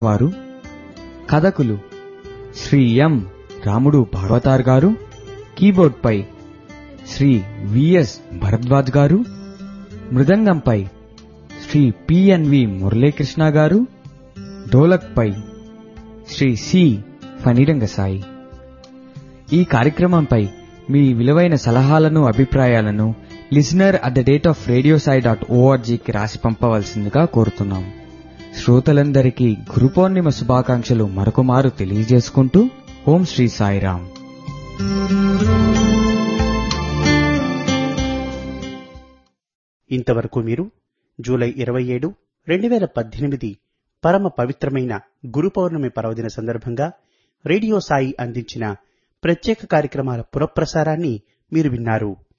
వారు కథకులు శ్రీ ఎం రాముడు భాగవతార్ గారు కీబోర్డ్పై శ్రీ విఎస్ భరద్వాజ్ గారు మృదంగంపై శ్రీ పిఎన్వి మురళీకృష్ణ గారు డోలక్పై శ్రీ సి ఫణిరంగసాయి ఈ కార్యక్రమంపై మీ విలువైన సలహాలను అభిప్రాయాలను listener at the date of radio Sai dot ఓఆర్జీకి రాసి పంపవలసిందిగా కోరుతున్నాం శ్రోతలందరికీ గురు పౌర్ణిమ శుభాకాంక్షలు మరొకమారు తెలియజేసుకుంటూ ఓం శ్రీ సాయిరాం ఇంతవరకు మీరు జూలై ఇరవై ఏడు రెండు వేల పద్దెనిమిది పరమ పవిత్రమైన గురు పౌర్ణమి పర్వదిన సందర్భంగా రేడియో సాయి అందించిన ప్రత్యేక కార్యక్రమాల పురప్రసారాన్ని మీరు విన్నారు